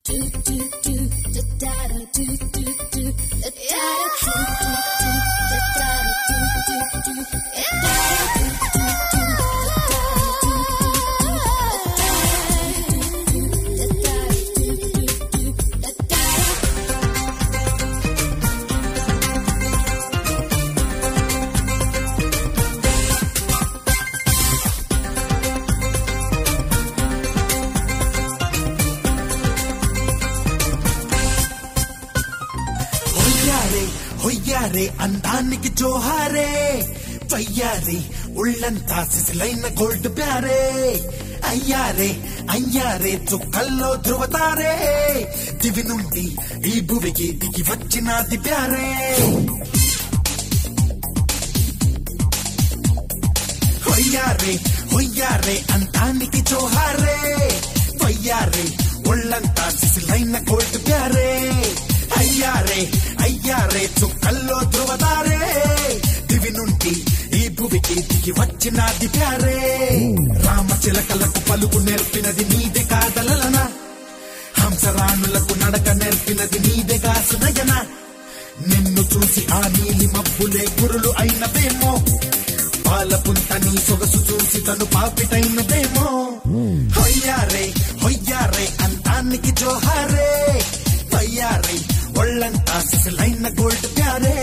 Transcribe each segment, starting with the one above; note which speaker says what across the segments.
Speaker 1: హొయ్యారే హొయ్యారే అందానికి జోహారే వయ్యారే ఉళ్ళంతా సిసిలైన గోల్డ్ ప్యారే అయ్యారే అయ్యారే చుక్కల్లో ధృవతారే దివి నుండి ఈ భువికి దిగి వచ్చినది ప్యారే హొయ్యారే హొయ్యారే అందానికి జోహారే వయ్యారే ఒళ్ళంతా సిసిలైన గోల్డ్ ప్యారే అయ్యారే అయ్యారే చుక్కల్లో ధృవతారే దివి నుండి ఈ భువికి దిగి వచ్చినది ప్యారే రామచిలకలకు పలుకు నేర్పినది నీదే కాదలన హంసరాణులకు నడక నేర్పినది నీదే కాసునయన నిన్ను చూసి ఆ నీలి మబ్బులే కురులు అయినవేమో పాల పుంతని సొగసు చూసి తను పాపిటైనదేమో హొయ్యారే హొయ్యారే అంతానికి జోహారే వయ్యారే ఒళ్ళంతా సిసలైన గోల్డ్ ప్యారే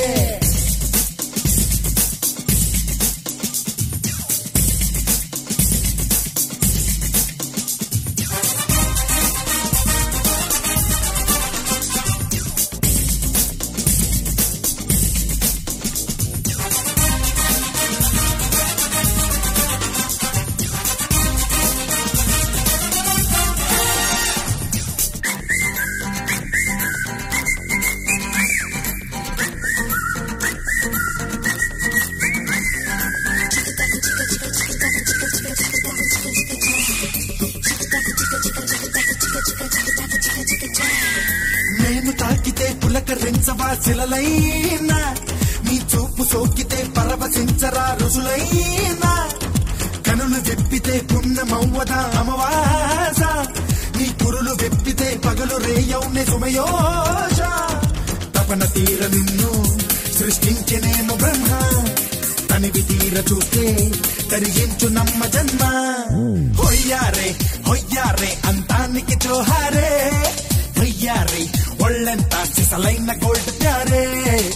Speaker 1: నేను తాకితే పులకరించవా శిలలైనా నీ చూపు సోకితే పరవశించరా రుజులైనా కనులు వెప్పితే పుణ్యమవ్వదా అమవాస నీ కురులు వెప్పితే పగలు రేయౌనే సుమయోష తపన తీర నిన్ను సృష్టించనేను బ్రహ్మ తనివి తీర చూస్తే తరిగించు నమ్మ జన్మ హొయ్యారే హొయ్యారే అంతానికి చోహారే వయ్యారే ఒళ్ళంతా సిసలైన గోల్డ్ ప్యారే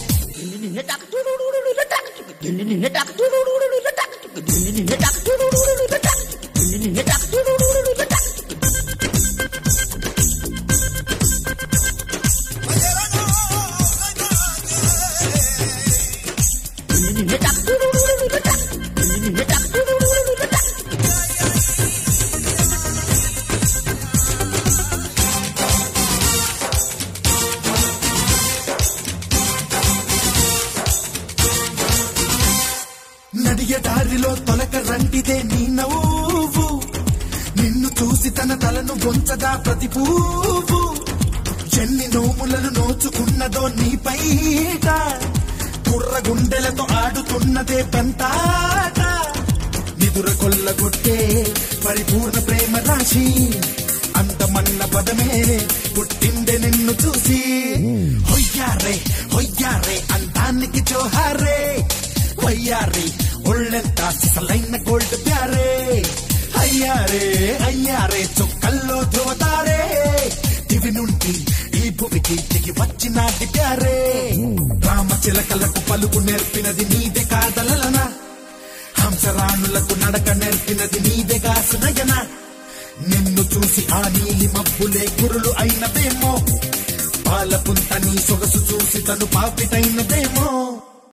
Speaker 1: నడియ దారిలో తొలక రంటిదే నీ నవ్వు నిన్ను చూసి తన తలను వంచదా ప్రతి పువ్వు ఎన్ని నోములను నోచుకున్నదో నీ పైట కుర్ర గుండెలతో ఆడుతున్నదే పంతాట నిదుర కొల్లగొట్టే పరిపూర్ణ ప్రేమ రాశి అంతమన్న పదమే పుట్టిందే నిన్ను చూసి హొయ్యారే హొయ్యారే అంతానికి జోహారే వయ్యారే ఒళ్ళెంతా సిసలైన గోల్డ్ ప్యారే అయ్యారే అయ్యారే చుక్కల్లో ధృవతారే దివి నుండి ఈ భూమికి దిగి వచ్చినది ప్యారే రామచిలకలకు పలుకు నేర్పినది నీదే కాదలన హంసరాణులకు నడక నేర్పినది నీదే కాసునయన నిన్ను చూసి ఆ నీలి మబ్బులే కురులు అయినదేమో పాల పుంతని సొగసు చూసి తను పాపిటైనదేమో